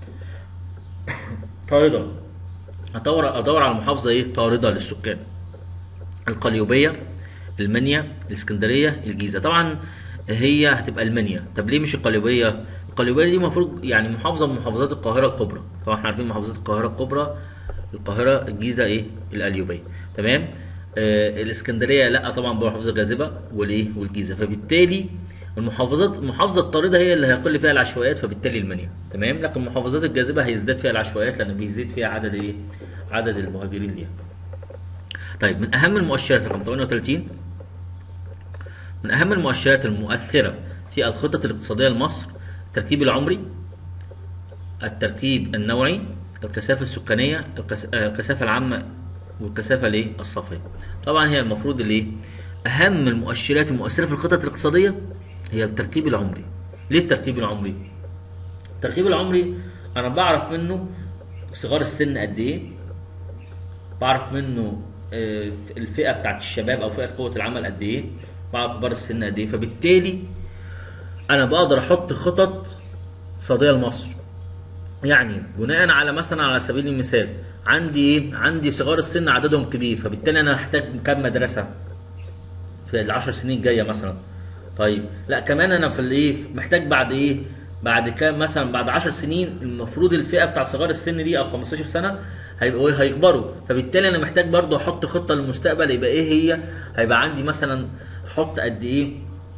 طارده هدور ادور على محافظه ايه طارده للسكان القليوبيه المنيا الاسكندريه الجيزه طبعا هي هتبقى المنيا طب ليه مش القليوبيه القليوبيه دي المفروض يعني محافظه من محافظات القاهره الكبرى طبعا احنا عارفين محافظات القاهره الكبرى القاهره الجيزه ايه القليوبيه تمام آه الاسكندريه لا طبعا محافظه جاذبه والايه والجيزه فبالتالي المحافظات المحافظه الطارده هي اللي هيقل فيها العشوائيات فبالتالي المنيا تمام لكن المحافظات الجاذبه هيزداد فيها العشوائيات لان بيزيد فيها عدد ايه عدد المهاجرين ليها طيب من اهم المؤشرات رقم 38 من اهم المؤشرات المؤثره في الخطط الاقتصاديه لمصر التركيب العمري التركيب النوعي الكثافه السكانيه الكث- آه، الكثافه العامه والكثافه الايه الصافيه طبعا هي المفروض الايه اهم المؤشرات المؤثره في الخطط الاقتصاديه هي التركيب العمري ليه التركيب العمري التركيب العمري انا بعرف منه صغار السن قد ايه بعرف منه آه، الفئه بتاعت الشباب او فئه قوه العمل قد ايه بعرف كبار السن قد ايه فبالتالي انا بقدر احط خطط اقتصاديه لمصر يعني بناء على مثلا على سبيل المثال عندي ايه عندي صغار السن عددهم كبير فبالتالي انا هحتاج كام مدرسه في العشر سنين الجايه مثلا طيب لا كمان انا في الايه محتاج بعد ايه بعد كام مثلا بعد 10 سنين المفروض الفئه بتاع صغار السن دي او 15 سنه هيبقوا ايه هيكبروا فبالتالي انا محتاج برضو احط خطه للمستقبل يبقى ايه هي هيبقى عندي مثلا احط قد ايه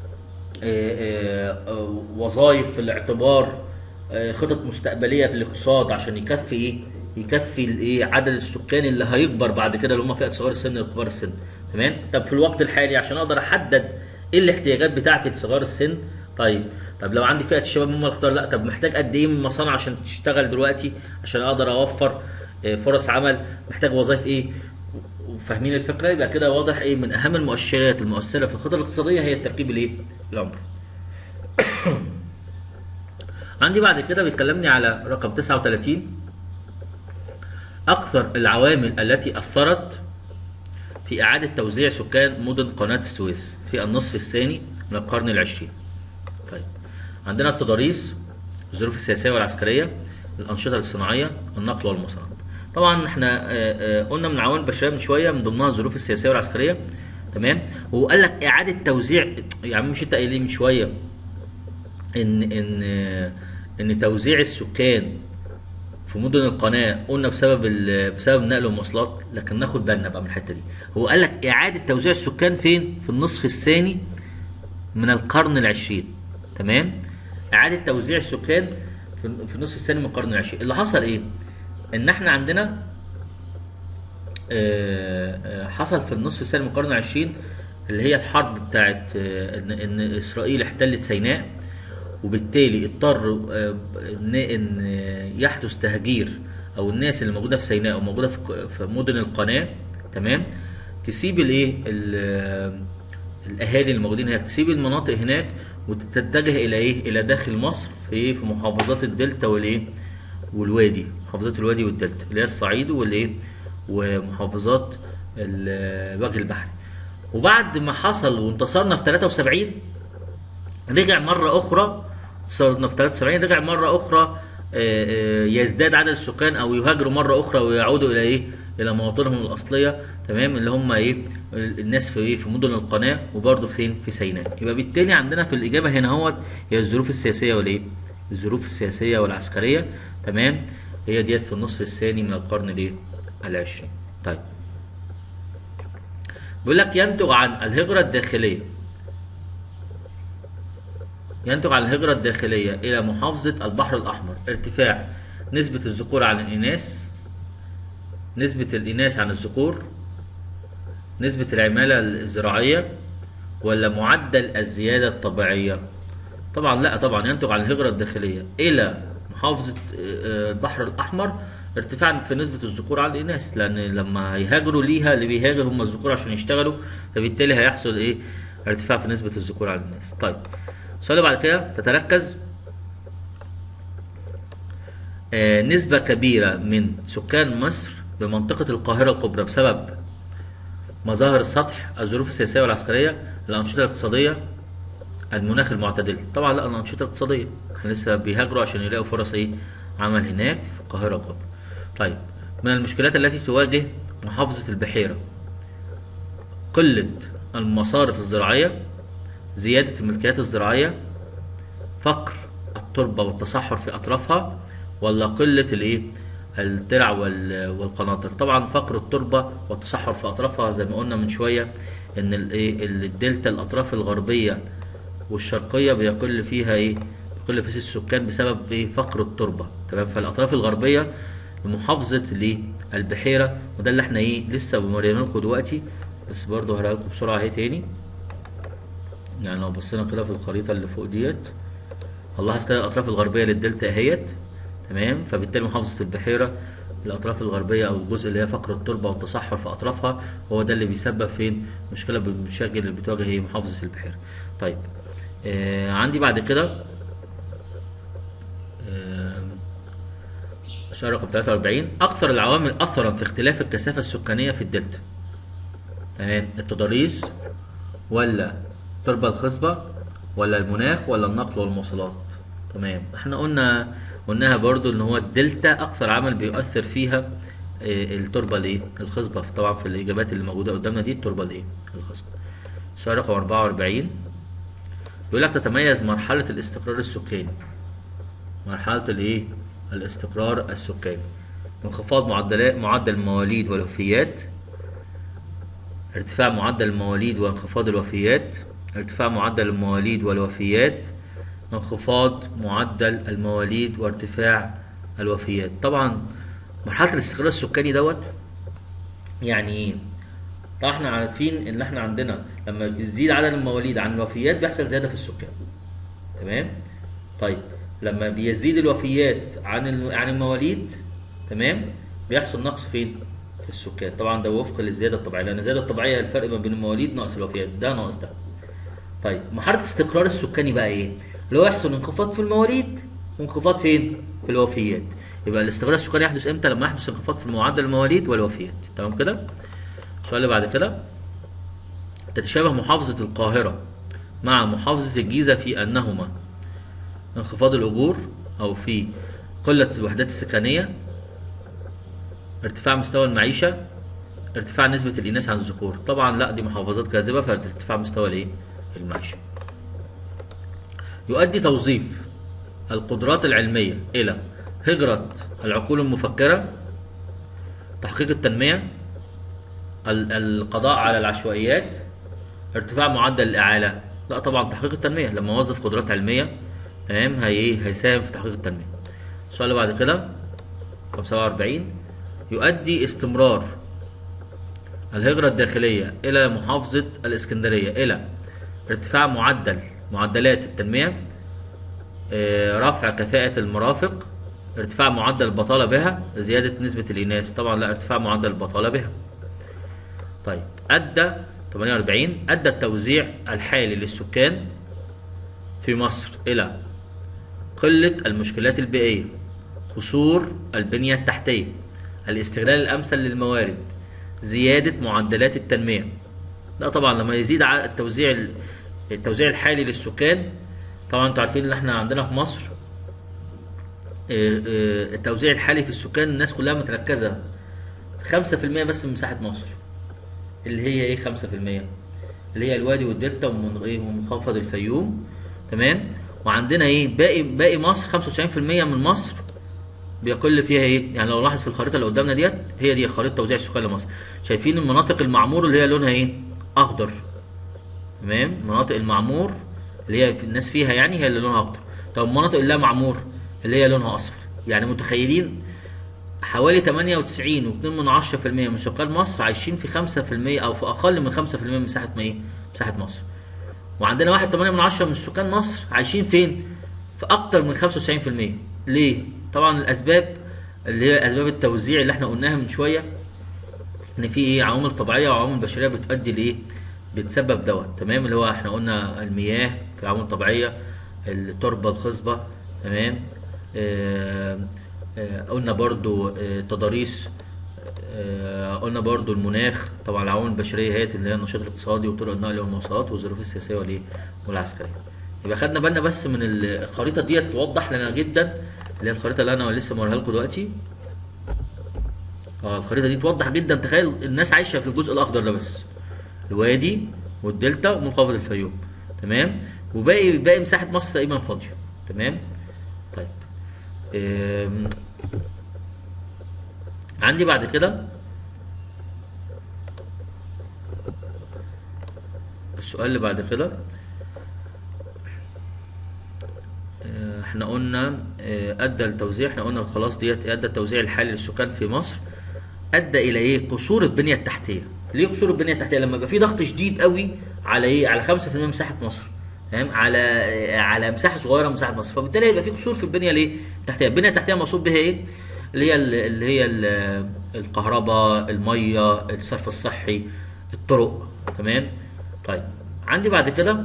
وظائف في الاعتبار آه، خطط مستقبليه في الاقتصاد عشان يكفي ايه يكفي الايه عدد السكان اللي هيكبر بعد كده اللي هم فئه صغار السن وكبار السن تمام طب في الوقت الحالي عشان اقدر احدد ايه الاحتياجات بتاعتي لصغار السن طيب طب لو عندي فئه الشباب هم الاختار لا طب محتاج قد ايه من مصانع عشان تشتغل دلوقتي عشان اقدر اوفر آه، فرص عمل محتاج وظائف ايه وفاهمين الفكره يبقى كده واضح ايه من اهم المؤشرات المؤثره في الخطه الاقتصاديه هي التركيب الايه العمري عندي بعد كده بيكلمني على رقم 39 أكثر العوامل التي أثرت في إعادة توزيع سكان مدن قناة السويس في النصف الثاني من القرن العشرين. طيب عندنا التضاريس الظروف السياسية والعسكرية الأنشطة الصناعية النقل والمصانعات. طبعا احنا آه، آه، قلنا من العوامل البشرية من شوية من ضمنها الظروف السياسية والعسكرية تمام وقال لك إعادة توزيع يعني مش أنت قايل لي من شوية ان ان ان توزيع السكان في مدن القناه قلنا بسبب ال- بسبب نقل المواصلات لكن ناخد بالنا بقى من الحته دي هو قال لك اعاده توزيع السكان فين في النصف الثاني من القرن العشرين تمام اعاده توزيع السكان في في النصف الثاني من القرن العشرين اللي حصل ايه ان احنا عندنا آه، آه، حصل في النصف الثاني من القرن العشرين اللي هي الحرب بتاعت آه، ان إن اسرائيل احتلت سيناء وبالتالي اضطر آه، ان ان آه، يحدث تهجير او الناس اللي موجوده في سيناء او موجوده في في مدن القناه تمام تسيب الايه ال- الاهالي الموجودين هناك تسيب المناطق هناك وتتجه الى ايه الى داخل مصر في ايه في محافظات الدلتا والايه والوادي محافظات الوادي والدلتا اللي هي الصعيد والايه ومحافظات ال- الوجه البحري وبعد ما حصل وانتصرنا في 73 رجع مرة أخرى صرنا في 73 رجع مرة أخرى آه، آه، يزداد عدد السكان أو يهاجروا مرة أخرى ويعودوا إلى إيه؟ إلى مواطنهم الأصلية تمام اللي هم إيه؟ الناس في إيه؟ في مدن القناة وبرضه فين؟ في سيناء. يبقى بالتالي عندنا في الإجابة هنا هو هي الظروف السياسية والإيه؟ الظروف السياسية والعسكرية تمام؟ هي ديت في النصف الثاني من القرن الإيه؟ العشرين. طيب. بيقول لك ينتج عن الهجرة الداخلية ينتج عن الهجرة الداخلية إلى محافظة البحر الأحمر ارتفاع نسبة الذكور عن الإناث نسبة الإناث عن الذكور نسبة العمالة الزراعية ولا معدل الزيادة الطبيعية طبعا لا طبعا ينتج عن الهجرة الداخلية إلى محافظة آه، البحر الأحمر ارتفاع في نسبة الذكور عن الإناث لأن لما هيهاجروا ليها اللي بيهاجر هم الذكور عشان يشتغلوا فبالتالي هيحصل إيه ارتفاع في نسبة الذكور عن الإناث طيب السؤال اللي بعد كده تتركز آه، نسبة كبيرة من سكان مصر بمنطقة القاهرة الكبرى بسبب مظاهر السطح الظروف السياسية والعسكرية الأنشطة الاقتصادية المناخ المعتدل طبعا لا الأنشطة الاقتصادية احنا لسه بيهاجروا عشان يلاقوا فرص ايه عمل هناك في القاهرة الكبرى طيب من المشكلات التي تواجه محافظة البحيرة قلة المصارف الزراعية زيادة الملكيات الزراعية فقر التربة والتصحر في أطرافها ولا قلة الإيه الترع وال- والقناطر طبعا فقر التربة والتصحر في أطرافها زي ما قلنا من شوية إن الإيه الدلتا الأطراف الغربية والشرقية بيقل فيها إيه بيقل فيها السكان بسبب إيه فقر التربة تمام فالأطراف الغربية لمحافظة الإيه البحيرة وده اللي احنا إيه لسه بمورينا لكم دلوقتي بس برضه هوريها لكم بسرعة اهي تاني يعني لو بصينا كده في الخريطة اللي فوق ديت هنلاحظ كده الأطراف الغربية للدلتا اهيت تمام فبالتالي محافظة البحيرة الأطراف الغربية أو الجزء اللي هي فقر التربة والتصحر في أطرافها هو ده اللي بيسبب فين مشكلة بالمشاكل اللي بتواجه هي محافظة البحيرة طيب آه عندي بعد كده آه سؤال رقم 43 أكثر العوامل أثرا في اختلاف الكثافة السكانية في الدلتا تمام التضاريس ولا التربة الخصبة ولا المناخ ولا النقل والمواصلات تمام احنا قلنا قلناها برضو ان هو الدلتا اكثر عامل بيؤثر فيها اه، التربة الايه الخصبة طبعا في الاجابات اللي موجودة قدامنا دي التربة الايه الخصبة سؤال رقم 44 بيقول لك تتميز مرحلة الاستقرار السكاني مرحلة الايه الاستقرار السكاني انخفاض معدلات معدل المواليد والوفيات ارتفاع معدل المواليد وانخفاض الوفيات ارتفاع معدل المواليد والوفيات انخفاض معدل المواليد وارتفاع الوفيات طبعا مرحلة الاستقرار السكاني دوت يعني ايه طبعا احنا عارفين ان احنا عندنا لما يزيد عدد المواليد عن الوفيات بيحصل زيادة في السكان تمام طيب لما بيزيد الوفيات عن الم- عن المواليد تمام بيحصل نقص فين في السكان طبعا ده وفق للزياده الطبيعيه لان الزياده الطبيعيه الفرق ما بين المواليد ناقص الوفيات ده ناقص ده طيب مرحله الاستقرار السكاني بقى ايه اللي هو يحصل انخفاض في المواليد وانخفاض فين في الوفيات يبقى الاستقرار السكاني يحدث امتى لما يحدث انخفاض في معدل المواليد والوفيات تمام كده السؤال اللي بعد كده تتشابه محافظه القاهره مع محافظه الجيزه في انهما انخفاض الأجور أو في قلة الوحدات السكنية ارتفاع مستوى المعيشة ارتفاع نسبة الإناث عن الذكور طبعا لا دي محافظات كاذبة فارتفاع مستوى الايه المعيشة يؤدي توظيف القدرات العلمية إلى هجرة العقول المفكرة تحقيق التنمية ال- القضاء على العشوائيات ارتفاع معدل الإعالة لا طبعا تحقيق التنمية لما اوظف قدرات علمية تمام هي إيه؟ هيساهم في تحقيق التنمية السؤال اللي بعد كده رقم 47 يؤدي استمرار الهجرة الداخلية إلى محافظة الإسكندرية إلى ارتفاع معدل معدلات التنمية آه، رفع كفاءة المرافق ارتفاع معدل البطالة بها زيادة نسبة الإناث طبعا لا ارتفاع معدل البطالة بها طيب أدى 48 أدى التوزيع الحالي للسكان في مصر إلى قلة المشكلات البيئية قصور البنية التحتية الاستغلال الأمثل للموارد زيادة معدلات التنمية لا طبعا لما يزيد ع- التوزيع ال- التوزيع الحالي للسكان طبعا انتوا عارفين ان احنا عندنا في مصر آه، آه، التوزيع الحالي في السكان الناس كلها متركزة 5% بس من مساحة مصر اللي هي ايه 5% اللي هي الوادي والدلتا ومن- إيه، ومنخفض الفيوم تمام وعندنا ايه باقي باقي مصر 95% من مصر بيقل فيها ايه يعني لو لاحظ في الخريطه اللي قدامنا ديت هي دي خريطه توزيع السكان لمصر شايفين المناطق المعمور اللي هي لونها ايه اخضر تمام مناطق المعمور اللي هي الناس فيها يعني هي اللي لونها اخضر طب المناطق اللي لا معمور اللي هي لونها اصفر يعني متخيلين حوالي 98 و2 من 10% من سكان مصر عايشين في 5% او في اقل من 5% من مساحه ما ايه مساحه مصر وعندنا 1.8 من 10 من سكان مصر عايشين فين في اكتر من 95% ليه طبعا الاسباب اللي هي اسباب التوزيع اللي احنا قلناها من شويه ان في ايه عوامل طبيعيه وعوامل بشريه بتؤدي لايه بتسبب دوت تمام اللي هو احنا قلنا المياه في عوامل طبيعيه التربه الخصبه تمام آه آه قلنا برضو آه تضاريس آه قلنا برضو المناخ طبعا العوامل البشريه هي اللي هي النشاط الاقتصادي وطرق النقل والمواصلات والظروف السياسيه والايه والعسكريه يبقى خدنا بالنا بس من الخريطه ديت توضح لنا جدا اللي هي الخريطه اللي انا لسه موريها لكم دلوقتي اه الخريطه دي توضح جدا تخيل الناس عايشه في الجزء الاخضر ده بس الوادي والدلتا ومنخفض الفيوم تمام وباقي باقي مساحه مصر تقريبا فاضيه تمام طيب آم، عندي بعد كده السؤال اللي بعد كده آه، احنا قلنا آه، ادى التوزيع احنا قلنا خلاص ديت ادى التوزيع الحالي للسكان في مصر ادى الى ايه قصور البنيه التحتيه ليه قصور البنيه التحتيه لما يبقى في ضغط شديد قوي على ايه على 5% من مساحه مصر تمام على آه، على مساحه صغيره من مساحه مصر فبالتالي هيبقى في قصور في البنيه ليه التحتيه البنيه التحتيه مقصود بها ايه اللي هي ال- اللي هي ال- الكهرباء الميه الصرف الصحي الطرق تمام طيب عندي بعد كده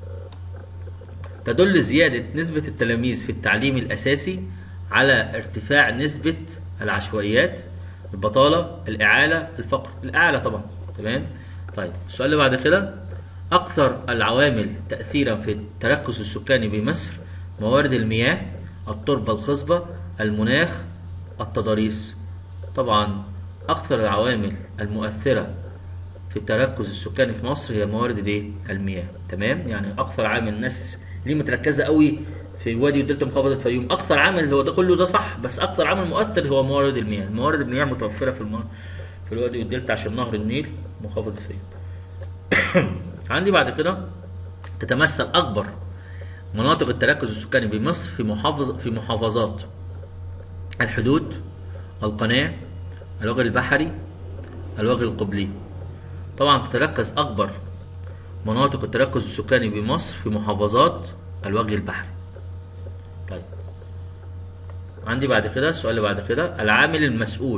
تدل زيادة نسبة التلاميذ في التعليم الأساسي على ارتفاع نسبة العشوائيات البطالة الإعالة الفقر الإعالة طبعا تمام طيب السؤال اللي بعد كده أكثر العوامل تأثيرا في التركز السكاني بمصر موارد المياه التربة الخصبة المناخ التضاريس طبعا أكثر العوامل المؤثرة في التركز السكاني في مصر هي موارد الايه المياه تمام يعني اكثر عامل الناس ليه متركزه قوي في وادي الدلتا منخفض الفيوم اكثر عامل هو ده كله ده صح بس اكثر عامل مؤثر هو موارد المياه موارد المياه متوفره في الم... في الوادي والدلتا عشان نهر النيل منخفض الفيوم عندي بعد كده تتمثل اكبر مناطق التركز السكاني بمصر في محافظ في محافظات الحدود القناه الوجه البحري الوجه القبلي طبعا تتركز أكبر مناطق التركز السكاني بمصر في محافظات الوجه البحري طيب عندي بعد كده السؤال اللي بعد كده العامل المسؤول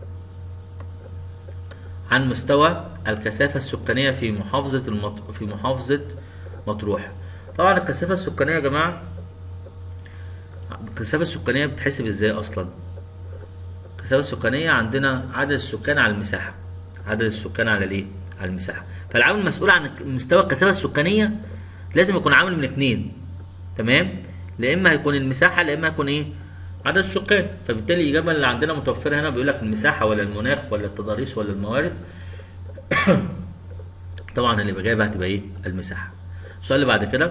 عن مستوى الكثافة السكانية في محافظة المط... في محافظة مطروح طبعا الكثافة السكانية يا جماعة الكثافة السكانية بتحسب ازاي أصلا الكثافة السكانية عندنا عدد السكان على المساحة عدد السكان على الايه؟ على المساحة فالعامل المسؤول عن مستوى الكثافة السكانية لازم يكون عامل من اتنين تمام لا اما هيكون المساحة لا اما هيكون ايه عدد السكان فبالتالي الإجابة اللي عندنا متوفرة هنا بيقول لك المساحة ولا المناخ ولا التضاريس ولا الموارد طبعا الإجابة هتبقى ايه المساحة السؤال اللي بعد كده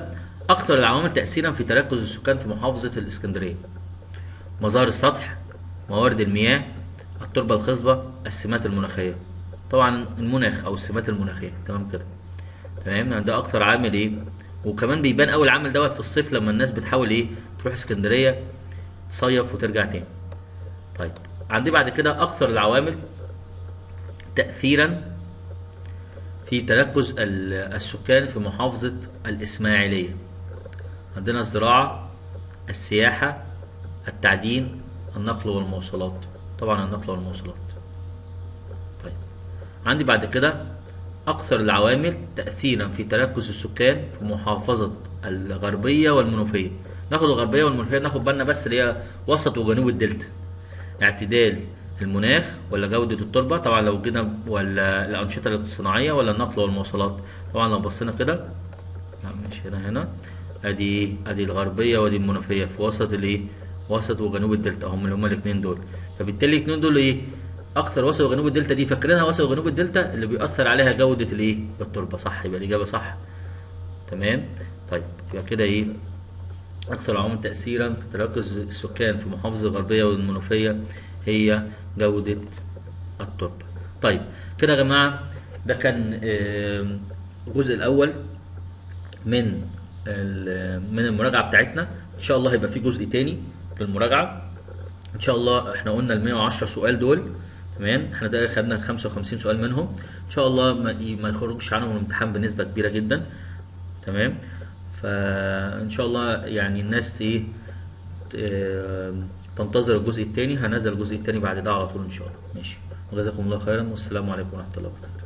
اكثر العوامل تاثيرا في تركز السكان في محافظه الاسكندريه مظاهر السطح موارد المياه التربه الخصبه السمات المناخيه طبعا المناخ او السمات المناخيه تمام كده تمام يعني ده اكتر عامل ايه وكمان بيبان اول عامل دوت في الصيف لما الناس بتحاول ايه تروح اسكندريه تصيف وترجع تاني طيب عندي بعد كده اكثر العوامل تاثيرا في تركز ال- السكان في محافظه الاسماعيليه عندنا الزراعه السياحه التعدين النقل والمواصلات طبعا النقل والمواصلات طيب عندي بعد كده أكثر العوامل تأثيرا في تركز السكان في محافظة الغربية والمنوفية ناخد الغربية والمنوفية ناخد بالنا بس اللي هي وسط وجنوب الدلتا اعتدال المناخ ولا جودة التربة طبعا لو جينا ولا الأنشطة الصناعية ولا النقل والمواصلات طبعا لو بصينا كده لا مش هنا هنا ادي ادي الغربية وادي المنوفية في وسط الايه وسط وجنوب الدلتا هم اللي هما الاثنين دول فبالتالي الاثنين دول ايه اكتر وسط وجنوب الدلتا دي فاكرينها وسط وجنوب الدلتا اللي بيأثر عليها جودة الايه التربة صح يبقى الإجابة صح تمام طيب يبقى كده ايه أكثر العوامل تأثيرا في تركز السكان في محافظة الغربية والمنوفية هي جودة التربة. طيب كده يا جماعة ده كان آم، الجزء الأول من ال- من المراجعة بتاعتنا إن شاء الله هيبقى في جزء تاني للمراجعة إن شاء الله إحنا قلنا ال 110 سؤال دول تمام احنا ده خدنا 55 سؤال منهم ان شاء الله ما ما يخرجش عنهم الامتحان بنسبة كبيرة جدا تمام فان شاء الله يعني الناس ايه ت- تنتظر الجزء الثاني هنزل الجزء الثاني بعد ده على طول ان شاء الله ماشي وجزاكم الله خيرا والسلام عليكم ورحمه الله وبركاته